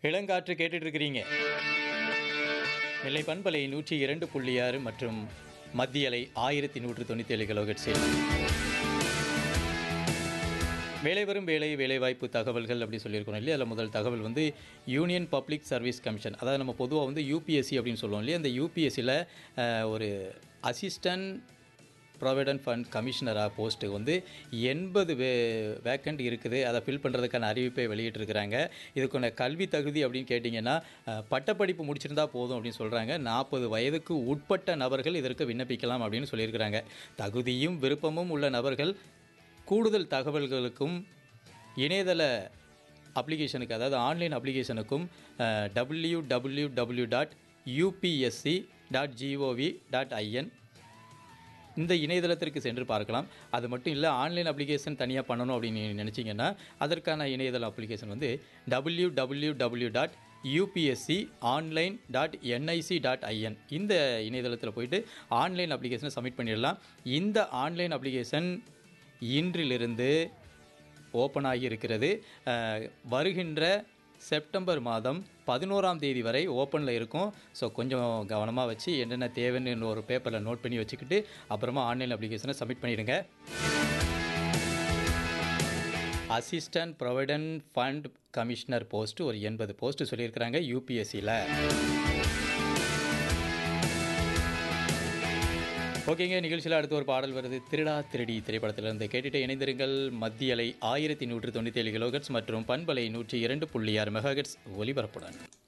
இளங்காற்று கேட்டுட்டு இருக்கிறீங்க நெல்லை பண்பலை நூற்றி இரண்டு புள்ளி ஆறு மற்றும் மத்தியலை ஆயிரத்தி நூற்று தொண்ணூற்றி ஏழு கிலோகட்ஸில் வேலை வரும் வேலை வேலைவாய்ப்பு தகவல்கள் அப்படி சொல்லியிருக்கோம் இல்லையா அதில் முதல் தகவல் வந்து யூனியன் பப்ளிக் சர்வீஸ் கமிஷன் அதாவது நம்ம பொதுவாக வந்து யூபிஎஸ்சி அப்படின்னு சொல்லுவோம் இல்லையா அந்த யூபிஎஸ்சியில் ஒரு அசிஸ்டன்ட் ப்ராவிடன்ட் ஃபண்ட் கமிஷனராக போஸ்ட்டுக்கு வந்து எண்பது வே வேக்கண்ட் இருக்குது அதை ஃபில் பண்ணுறதுக்கான அறிவிப்பை வெளியிட்டிருக்கிறாங்க இதுக்கான கல்வி தகுதி அப்படின்னு கேட்டிங்கன்னா அஹ், பட்டப்படிப்பு முடிச்சிருந்தா போதும் அப்படின்னு சொல்கிறாங்க நாற்பது வயதுக்கு உட்பட்ட நபர்கள் இதற்கு விண்ணப்பிக்கலாம் அப்படின்னு சொல்லியிருக்கிறாங்க தகுதியும் விருப்பமும் உள்ள நபர்கள் கூடுதல் தகவல்களுக்கும் இணையதள அப்ளிகேஷனுக்கு அதாவது ஆன்லைன் அப்ளிகேஷனுக்கும் W W W dot UPSC dot G O V dot I N இந்த இணையதளத்திற்கு சென்று பார்க்கலாம் அது மட்டும் இல்லை ஆன்லைன் அப்ளிகேஷன் தனியாக பண்ணணும் அப்படின்னு நினச்சிங்கன்னா அதற்கான இணையதள அப்ளிகேஷன் வந்து W W W dot UPSC online dot NIC dot I N இந்த இணையதளத்தில் போயிட்டு ஆன்லைன் அப்ளிகேஷனை சப்மிட் பண்ணிடலாம் இந்த ஆன்லைன் அப்ளிகேஷன் இன்றிலிருந்து ஓப்பன் ஆகி இருக்கிறது அஹ், வருகின்ற செப்டம்பர் மாதம் பதினோராம் தேதி வரை ஓப்பனில் இருக்கும் ஸோ கொஞ்சம் கவனமாக வச்சு என்னென்ன தேவைன்னு ஒரு பேப்பரில் நோட் பண்ணி வச்சுக்கிட்டு அப்புறமா ஆன்லைன் அப்ளிகேஷனை சப்மிட் பண்ணிடுங்க assistant provident fund commissioner post ஒரு எண்பது போஸ்ட் சொல்லியிருக்கிறாங்க யூபிஎஸ்சியில் ஓகேங்க நிகழ்ச்சியில் அடுத்து ஒரு பாடல் வருது திருடா திருடி திரைப்படத்திலிருந்து கேட்டுட்டு இணைந்திருங்கள் மத்தியலை ஆயிரத்தி நூற்று தொண்ணூற்றி ஏழு கிலோகட்ஸ் மற்றும் பண்பலை நூற்றி இரண்டு புள்ளி ஆறு மெகாகட்ஸ் ஒலிபரப்புடன்